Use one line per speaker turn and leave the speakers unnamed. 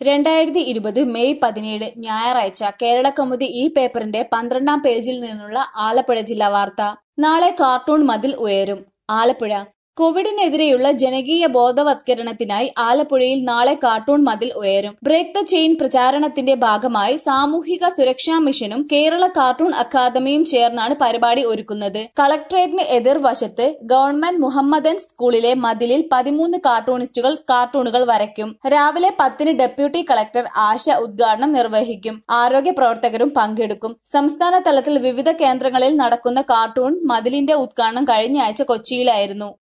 രണ്ടായിരത്തി ഇരുപത് മെയ് പതിനേഴ് ഞായറാഴ്ച കേരളകൗമുദി ഈ പേപ്പറിന്റെ പന്ത്രണ്ടാം പേജിൽ നിന്നുള്ള ആലപ്പുഴ ജില്ലാ വാർത്ത നാളെ കാർട്ടൂൺ മതിൽ ഉയരും ആലപ്പുഴ കോവിഡിനെതിരെയുള്ള ജനകീയ ബോധവത്കരണത്തിനായി ആലപ്പുഴയിൽ നാളെ കാർട്ടൂൺ മതിൽ ഉയരും ബ്രേക്ക് ദ ചെയിൻ പ്രചാരണത്തിന്റെ ഭാഗമായി സാമൂഹിക സുരക്ഷാ മിഷനും കേരള കാർട്ടൂൺ അക്കാദമിയും ചേർന്നാണ് പരിപാടി ഒരുക്കുന്നത് കളക്ട്രേറ്റിന് എതിർവശത്ത് ഗവൺമെന്റ് മുഹമ്മദൻ സ്കൂളിലെ മതിലിൽ പതിമൂന്ന് കാർട്ടൂണിസ്റ്റുകൾ കാർട്ടൂണുകൾ വരയ്ക്കും രാവിലെ പത്തിന് ഡെപ്യൂട്ടി കളക്ടർ ആശ ഉദ്ഘാടനം നിർവഹിക്കും ആരോഗ്യ പ്രവർത്തകരും പങ്കെടുക്കും സംസ്ഥാന തലത്തിൽ വിവിധ കേന്ദ്രങ്ങളിൽ നടക്കുന്ന കാർട്ടൂൺ മതിലിന്റെ ഉദ്ഘാടനം കഴിഞ്ഞ ആഴ്ച കൊച്ചിയിലായിരുന്നു